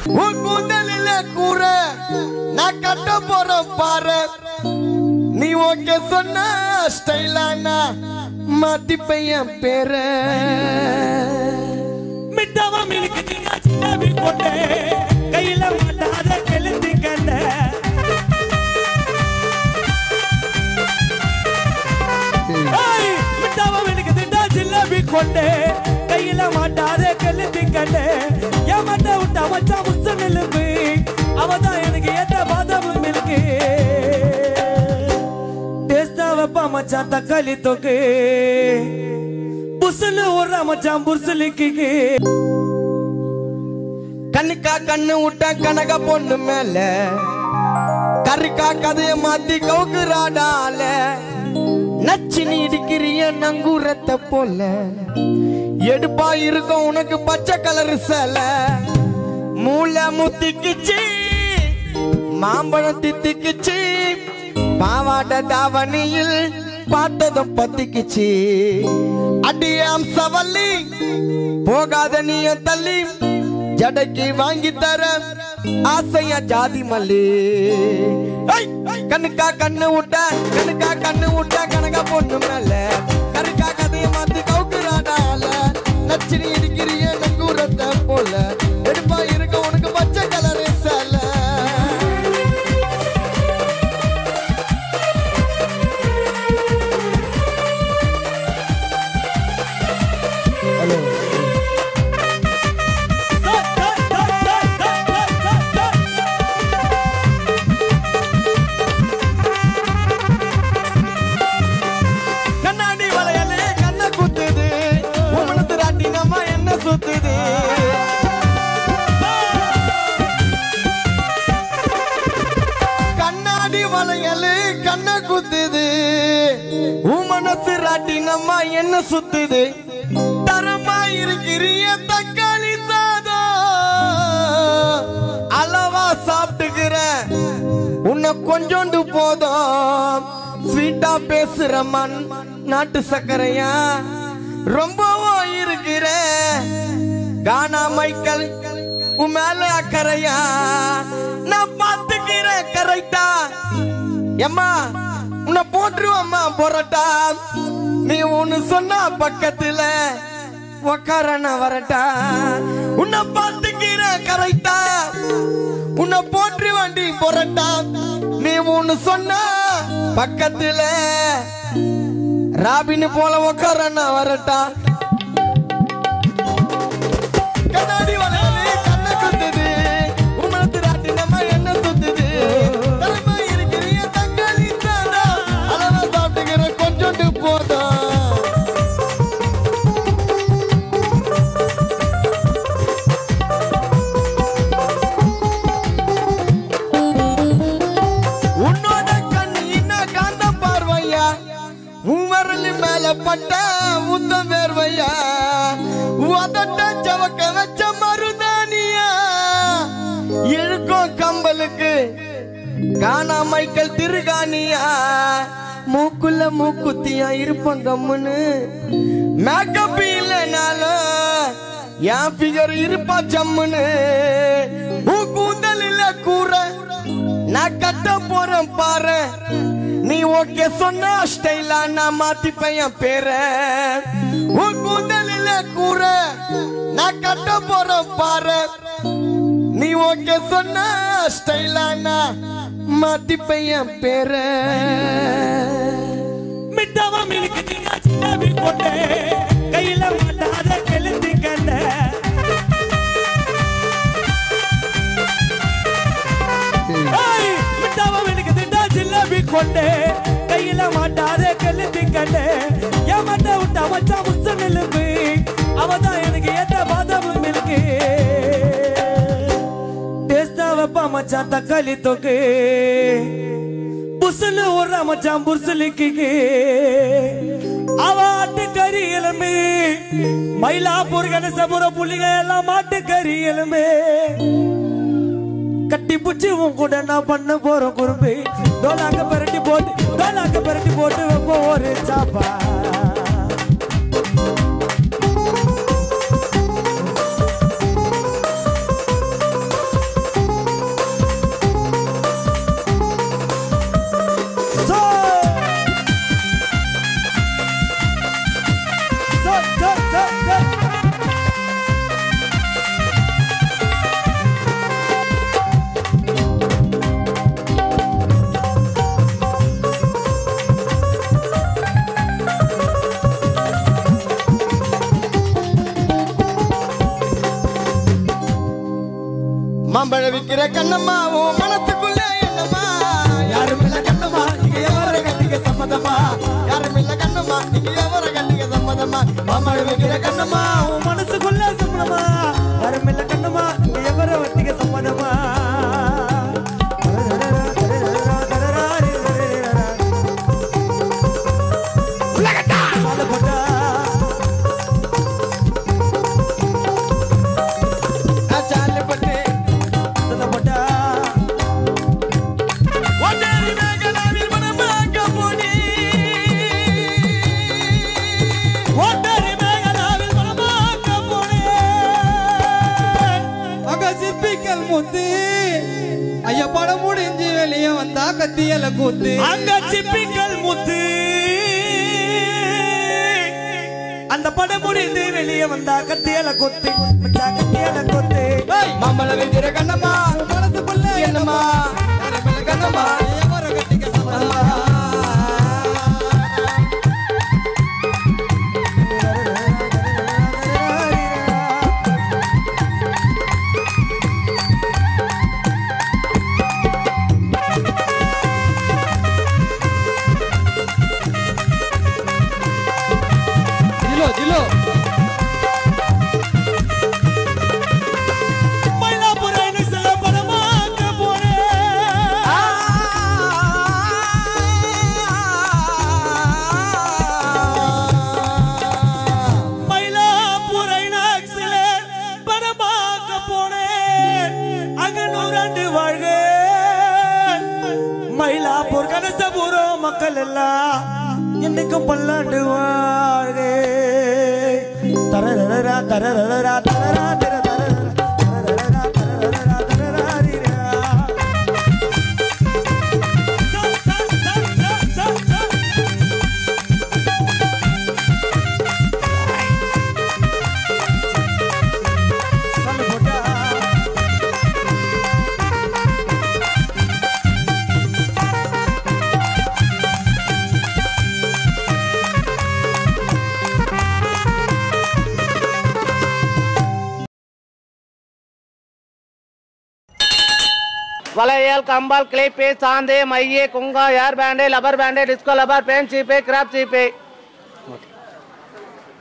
உன் கூந்தலில கூற நான் கட்ட போறேன் பாரு நீ ஓகே சொன்ன ஸ்டைலானா மாத்தி பையன் பேர மிட்டவ மினுக்கு தின்னா சின்னவி கொண்டே கையில மாட்டாத கெளுத்தி கண்ட ஏய், மிட்டவ மினுக்கு தின்னா சின்னவி கொண்டே கையில மாட்டாத கெளுத்தி கண்ட ஏமாட்ட விட்டா மச்சான் முச நிலும்பு அவதான் எனக்கு ஏத்த பாதாமு மில்கு டேஸ்டா வைப்பா மச்சான் தக்காளி தொக்கு புசுன்னு ஒரு மச்சான் புர்சுலிக்கு கண்ணுக்கா கண்ணு விட்ட கனக பொண்ணு மேல கருக்கா கதைய மாத்தி கவுக்குறாடால நச்சு நீ இடிக்கிறிய நங்கூரத்தை போல எடுப்பா இருக்கும் உனக்கு பச்சை கலர் சேலை மூளை முத்திக்குச்சு மாம்பழம் தித்திக்குச்சு பாவாட தாவணியில் பார்த்ததும் பத்திக்குச்சு அடியாம் சவல்லி போகாத நீய தள்ளி ஜடைக்கு வாங்கி தர ஆசையா ஜாதி மல்லி ஐய், கண்ணுக்கா கண்ணு விட்ட கண்ணுக்கா கண்ணு விட்ட கணக்கா பொண்ணு மேல கருக்கா கதைய மாத்தி கவுக்குறாடால நச்சினி இருக்கிறிய நங்கூரத்தை போல எடுப்பா இருக்க உனக்கு பச்சை கலர் சேலை கண்ணாடி வளையலே கண்ண குத்துது உமனத்து ராட்டி நம்ம என்ன சுத்துது கண்ணாடி வளையலே கண்ண குத்துது உமனத்து ராட்டி நம்ம என்ன சுத்துது தரமா இருக்கிறிய தக்காளி சாதம் அளவா சாப்பிட்டுக்கிறேன் உன்னை கொஞ்சோண்டு போதும் ஸ்வீட்டா பேசுற மண் நாட்டு சர்க்கரையா ரொம்பவும் இருக்கிற கானா மைக்கல் உன் மேல அக்கறையா நான் பாத்துக்கிறேன் கரெக்டா எம்மா உன்னை போட்டுருவம்மா பொரட்டா நீ ஒன்னு சொன்னா பக்கத்துல உக்கார நான் வரட்டா உன்னை பாத்துக்கிறேன் கரெக்டா உன்னை போற்றி வண்டி பொரட்டா நீ ஒன்னு சொன்ன பக்கத்துல ராபின் போல உக்கார நான் வரட்டா கண்ணாடி வளையலே கண்ணை குத்துது. உமனத்து ராட்டி நம்ம என்ன சுத்துது? தரமா இருக்கிறிய தக்காளி சாதம். அளவா சாப்பிட்டுக்கிற கொஞ்சோண்டு போதும் உன்னோட கண் என்ன காந்த பார்வையா உன் விரலு மேல பட்ட முத்தம் வேர்வையா உதட்ட சவக்க வச்ச மருதானியா இழுக்கும் கம்பலுக்கு காணா மைக்கல் திருகாணியா மூக்குள்ள மூக்குத்தியா இருப்போம் கம்முன்னு மேக்கப் இல்லைனாலும் என் ஃபிகர் இருப்பா ஜம்முன்னு உன் கூந்தல் இல்ல கூற நான் கட்ட போறேன் பாரு நீ ஓகே சொன்ன ஸ்டைலா நான் மாத்தி பையன் பேர உன் கூந்தலில கூற நான் கட்ட போறேன் பாரு நீ ஓகே சொன்ன ஸ்டைலா நான் மாத்தி பையன் பேர மிட்டவ மினுக்கு தின்னா சின்னவி கொண்டே கையில மாட்டாத கெளுத்தி கண்ட ஏய், மிட்டவ மினுக்கு தின்னா சின்னவி கொண்டே கையில மாட்டாத கெளுத்தி கண்ட ஏமாட்ட விட்டா மச்சான் முச நிலும்பு அவதான் எனக்கு ஏத்த பாதாமு மில்கு டேஸ்டா வைப்பா மச்சான் தக்காளி தொக்கு புசுன்னு ஒரு மச்சான் புர்சுலிக்கு அவ ஆட்டுக்கறி எலும்பு மயிலாப்பூர் கணேசபுரம் புள்ளிங்க எல்லாம் மாட்டுக்கறி எலும்பு கட்டி புடிச்சு உன் கூட நான் பண்ண போறோம் குறும்பு டோலாக்க பரட்டி போட்டு டோலாக்க பரட்டி போட்டு வைப்போம் ஒரு சாப்பா மாம்பழ விக்கிற கண்ணம்மா உன் மனசுக்குள்ள என்னம்மா யாரும் இல்ல கண்ணம்மா இங்க எவர கட்டிக்க சம்மதமா யாரும் இல்ல கண்ணம்மா நீங்க எவர கண்டிக்க சம்மதமா மாம்பழ விக்கிற கண்ணம்மா உன் மனசுக்குள்ள சம்மதமா யாரும் இல்ல கண்ணம்மா இங்க எவர வட்டிக்க சம்மதமா சொல்லப்பட்டா சாலிப்பட்டு சொல்லப்பட்டா ஒன்றரை மேகலாவில் மனமாக்க போனி ஓட்டரி மேகலாவில் மனமாக்க போனேன் அங்க சிற்பிக்கல் முத்து ஐயா படம் முடிஞ்சு வெளியே வந்தா கத்தியல கூத்து அங்க சிப்பிக்கல் முத்து அந்த படம் முடிந்து வெளியே வந்தா கத்தியல கொத்து மச்சா கத்தியல கொத்து மாம்பழ விக்கிற கண்ணம்மா மனசுக்குள்ள என்னம்மா யாரும் இல்ல கண்ணம்மா எவர கட்டிக்க சம்மதமா ஜிலோ ஜிலோ மயிலாப்பூர் சில படமாக்க போனேன் மயிலாப்பூர் ஐநாக்ஸ்ல படமாக்க போனேன் அங்க நூறாண்டு வாழ்க மயிலாப்பூர் கனசபுரம் மக்கள் எல்லாம் என்னைக்கும் பல்லாண்டு வாழ்க தரரரரா தரரரரா தரரா தர தரரரா தரரரரா தரரரரா தரரரரா சா சா சா சா சா சொல்லு போட்டா வளையல் கம்பால் கிளிப்பு சாந்து மைய குங்கா hair band rubber band disco rubber band சீப்பு கிராப் சீப்பு